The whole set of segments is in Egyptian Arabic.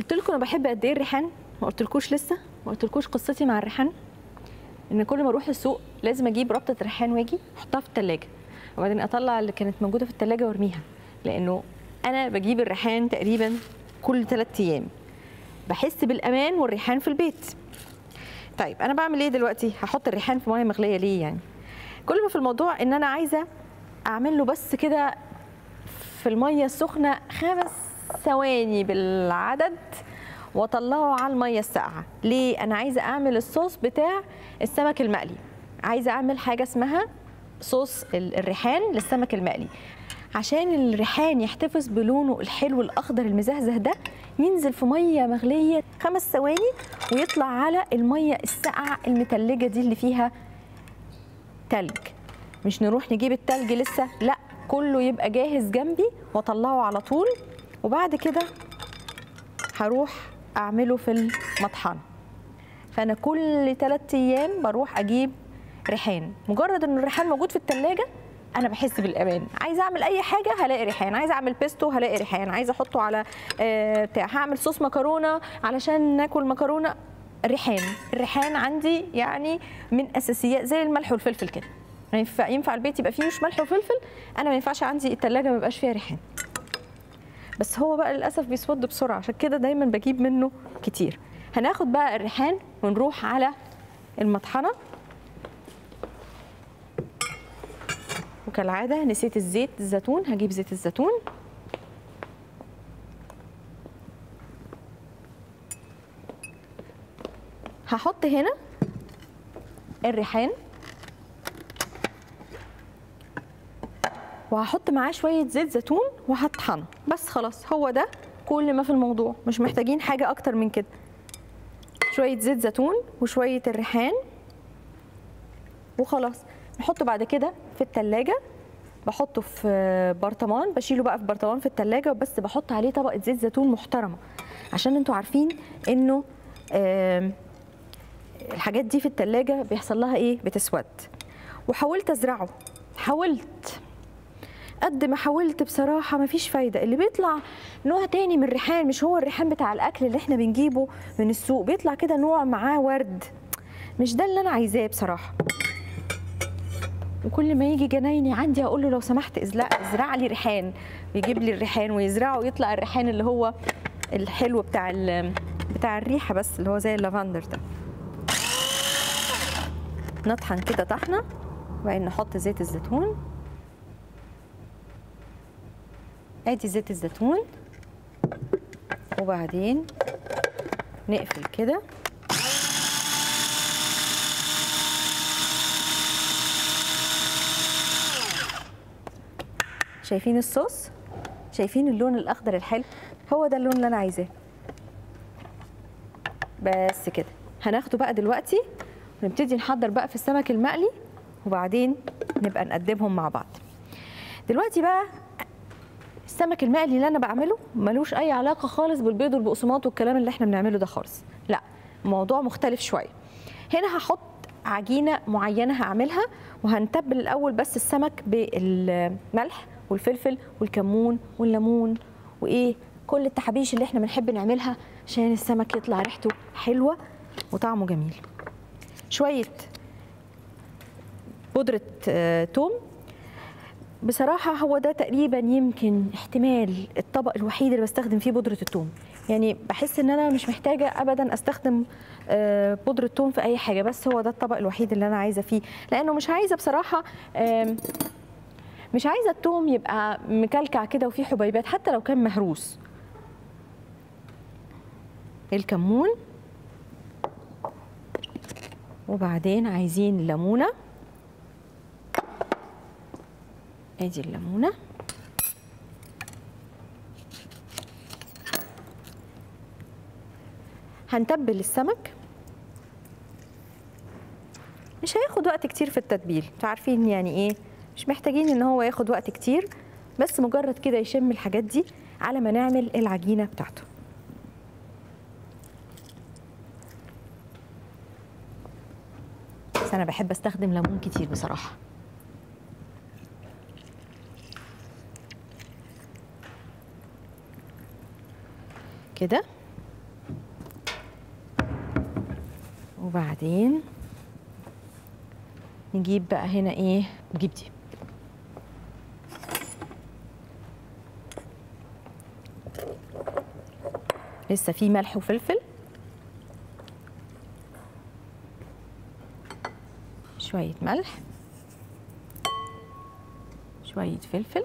قلت لكم انا بحب قد ايه الريحان ما قلتلكوش لسه ما قلتلكوش قصتي مع الريحان ان كل ما اروح السوق لازم اجيب ربطه ريحان واجي احطها في الثلاجه وبعدين اطلع اللي كانت موجوده في الثلاجه وارميها لانه انا بجيب الريحان تقريبا كل ثلاث ايام بحس بالامان والريحان في البيت طيب انا بعمل ايه دلوقتي هحط الريحان في ميه مغليه ليه يعني كل ما في الموضوع ان انا عايزه اعمل له بس كده في الميه السخنه خمس ثواني بالعدد واطلعه على الميه الساقعه ليه انا عايزه اعمل الصوص بتاع السمك المقلي عايزه اعمل حاجه اسمها صوص ال- الريحان للسمك المقلي عشان الريحان يحتفظ بلونه الحلو الاخضر المزهزه ده ينزل في ميه مغليه خمس ثواني ويطلع على الميه الساقعه المتلجه دي اللي فيها تلج مش نروح نجيب التلج لسه لا كله يبقى جاهز جنبي واطلعه على طول وبعد كده هروح اعمله في المطحنه فانا كل ثلاثة ايام بروح اجيب ريحان مجرد ان الريحان موجود في الثلاجه انا بحس بالامان عايزه اعمل اي حاجه هلاقي ريحان عايزه اعمل بيستو هلاقي ريحان عايزه احطه على آه، بتاع هعمل صوص مكرونه علشان ناكل مكرونه ريحان الريحان عندي يعني من اساسيات زي الملح والفلفل كده ينفع ينفع البيت يبقى فيه مش ملح وفلفل انا ما ينفعش عندي الثلاجه ما يبقاش فيها ريحان بس هو بقى للاسف بيسود بسرعه عشان كده دايما بجيب منه كتير هناخد بقى الريحان ونروح على المطحنه وكالعاده نسيت الزيت الزيتون هجيب زيت الزيتون هحط هنا الريحان وهحط معاه شويه زيت زيتون وهطحنه بس خلاص هو ده كل ما في الموضوع مش محتاجين حاجه اكتر من كده شويه زيت زيتون وشويه الريحان وخلاص نحطه بعد كده في التلاجة بحطه في برطمان بشيله بقى في برطمان في التلاجة وبس بحط عليه طبقة زيت زيتون محترمة عشان انتوا عارفين انه آم، الحاجات دي في التلاجة بيحصل لها ايه بتسود وحاولت ازرعه حاولت قد ما حاولت بصراحة مفيش فايدة اللي بيطلع نوع تاني من الريحان مش هو الريحان بتاع الأكل اللي احنا بنجيبه من السوق بيطلع كده نوع معاه ورد مش ده اللي أنا عايزاه بصراحة وكل ما يجي جنايني عندي اقول له لو سمحت ازرع ازرع لي ريحان يجيب لي الريحان ويزرعه ويطلع الريحان اللي هو الحلو بتاع ال- بتاع الريحه بس اللي هو زي اللافندر ده نطحن كده طحنه وبعدين نحط زيت الزيتون ادي زيت الزيتون وبعدين نقفل كده شايفين الصوص شايفين اللون الاخضر الحلو هو ده اللون اللي انا عايزاه بس كده هناخده بقى دلوقتي ونبتدي نحضر بقى في السمك المقلي وبعدين نبقى نقدمهم مع بعض دلوقتي بقى السمك المقلي اللي انا بعمله ملوش اي علاقه خالص بالبيض والبقسماط والكلام اللي احنا بنعمله ده خالص لا موضوع مختلف شويه هنا هحط عجينه معينه هعملها وهنتبل الاول بس السمك بالملح والفلفل والكمون والليمون وايه كل التحابيش اللي احنا بنحب نعملها عشان السمك يطلع ريحته حلوه وطعمه جميل شويه بودره آه، توم بصراحة هو ده تقريبا يمكن احتمال الطبق الوحيد اللي بستخدم فيه بودرة الثوم يعني بحس ان انا مش محتاجة ابدا استخدم آه، بودرة ثوم في اي حاجة بس هو ده الطبق الوحيد اللي انا عايزة فيه لانه مش عايزة بصراحة آم، مش عايزة الثوم يبقى مكلكع كده وفيه حبيبات حتى لو كان مهروس الكمون وبعدين عايزين ليمونه ادي الليمونه هنتبل السمك مش هياخد وقت كتير في التتبيل انتوا عارفين يعني ايه مش محتاجين ان هو ياخد وقت كتير بس مجرد كده يشم الحاجات دي على ما نعمل العجينه بتاعته بس انا بحب استخدم ليمون كتير بصراحه كده وبعدين نجيب بقى هنا ايه نجيب دي لسه في ملح وفلفل شوية ملح شوية فلفل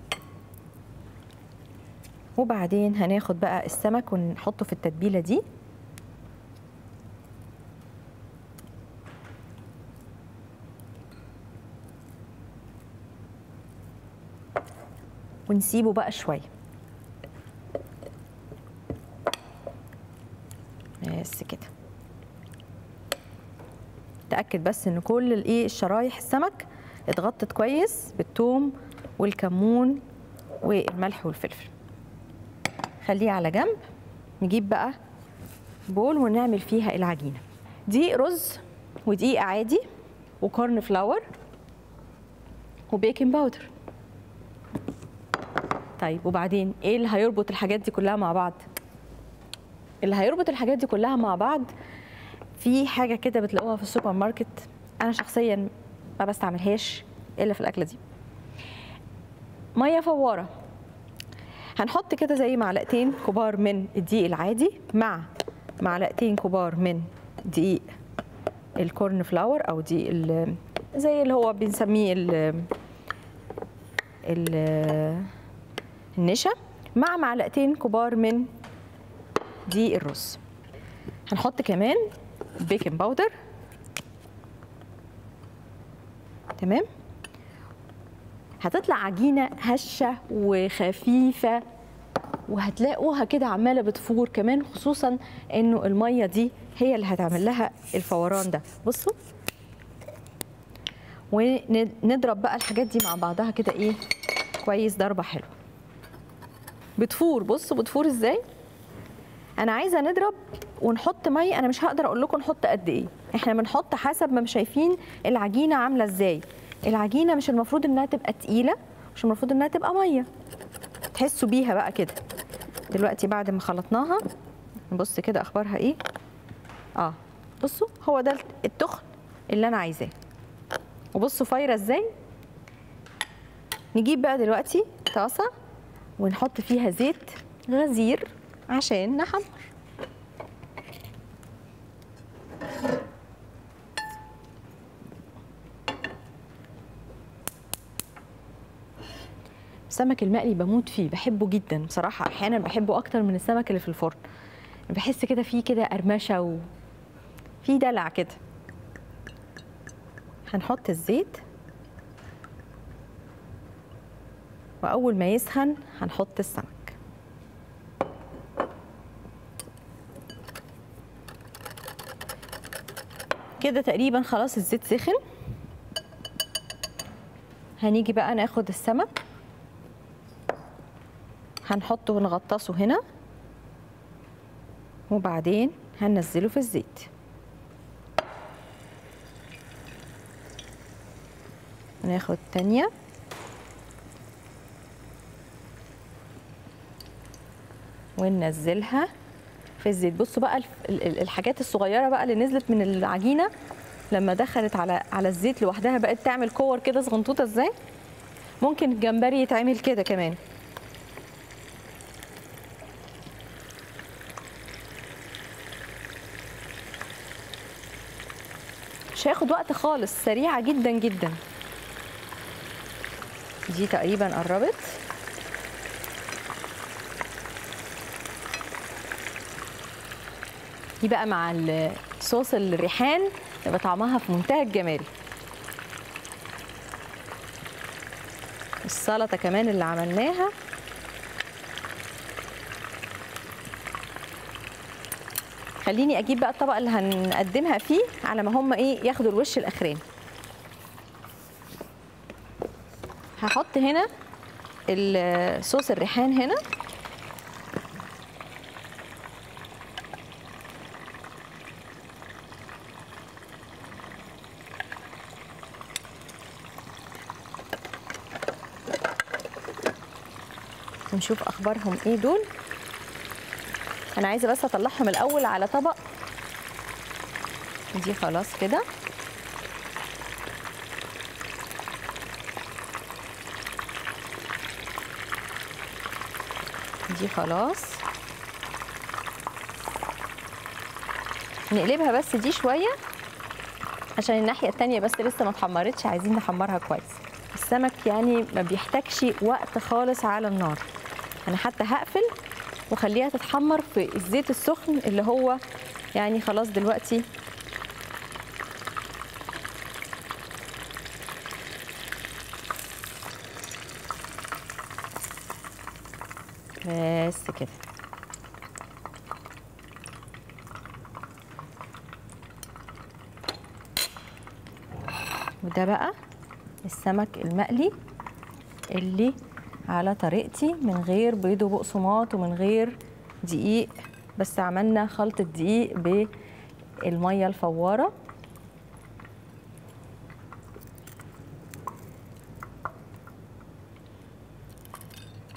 وبعدين هناخد بقى السمك ونحطه في التتبيلة دي ونسيبه بقى شويه بس كده تاكد بس ان كل الايه الشرايح السمك اتغطت كويس بالثوم والكمون والملح والفلفل خليه على جنب نجيب بقى بول ونعمل فيها العجينه دقيق رز ودقيق عادي وكورن فلاور وبيكنج باودر طيب وبعدين ايه اللي هيربط الحاجات دي كلها مع بعض اللي هيربط الحاجات دي كلها مع بعض في حاجه كده بتلاقوها في السوبر ماركت انا شخصيا ما بستعملهاش الا في الاكله دي ميه فواره هنحط كده زي معلقتين كبار من الدقيق العادي مع معلقتين كبار من دقيق الكورن فلاور او دقيق ال- زي اللي هو بنسميه ال ال- النشا مع معلقتين كبار من دقيق الرز هنحط كمان بيكنج باودر تمام هتطلع عجينه هشه وخفيفه وهتلاقوها كده عماله بتفور كمان خصوصا انه الميه دي هي اللي هتعمل لها الفوران ده بصوا ونضرب بقى الحاجات دي مع بعضها كده ايه كويس ضربه حلوه بتفور بصوا بتفور ازاي انا عايزه نضرب ونحط ميه انا مش هقدر اقول لكم نحط قد ايه احنا بنحط حسب ما شايفين العجينه عامله ازاي العجينه مش المفروض انها تبقى تقيله مش المفروض انها تبقى ميه تحسوا بيها بقى كده دلوقتي بعد ما خلطناها نبص كده اخبارها ايه اه بصوا هو ده التخن اللي انا عايزاه وبصوا فايره ازاي نجيب بقى دلوقتي طاسه ونحط فيها زيت غزير عشان نحمر السمك المقلي بموت فيه بحبه جدا بصراحة أحيانا بحبه أكتر من السمك اللي في الفرن بحس كده فيه كده قرمشة و فيه دلع كده هنحط الزيت وأول ما يسخن هنحط السمك كده تقريبا خلاص الزيت سخن هنيجي بقى ناخد السمك هنحطه ونغطسه هنا وبعدين هننزله في الزيت ناخد تانية وننزلها في الزيت بصوا بقى الف- ال- ال- الحاجات الصغيره بقى اللي نزلت من العجينه لما دخلت على على الزيت لوحدها بقت تعمل كور كده صغنطوطه ازاي ممكن الجمبري يتعمل كده كمان مش هياخد وقت خالص سريعه جدا جدا دي تقريبا قربت دي بقى مع الصوص الريحان يبقى طعمها في منتهى الجمال السلطه كمان اللي عملناها خليني اجيب بقى الطبق اللي هنقدمها فيه على ما هم ايه ياخدوا الوش الاخراني هحط هنا الصوص الريحان هنا ونشوف اخبارهم ايه دول انا عايزه بس اطلعهم الاول على طبق دي خلاص كده دي خلاص نقلبها بس دي شويه عشان الناحيه التانية بس لسه ما اتحمرتش عايزين نحمرها كويس السمك يعني ما بيحتاجش وقت خالص على النار انا حتى هقفل وخليها تتحمر في الزيت السخن اللي هو يعني خلاص دلوقتي بس كده وده بقى السمك المقلي اللي على طريقتي من غير بيض وبقسماط ومن غير دقيق بس عملنا خلطة دقيق بالمية الفوارة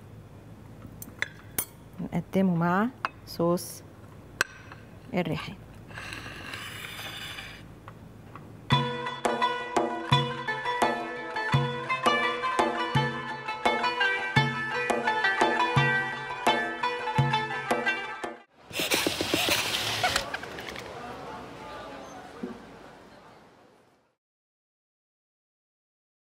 نقدمه مع صوص الريحان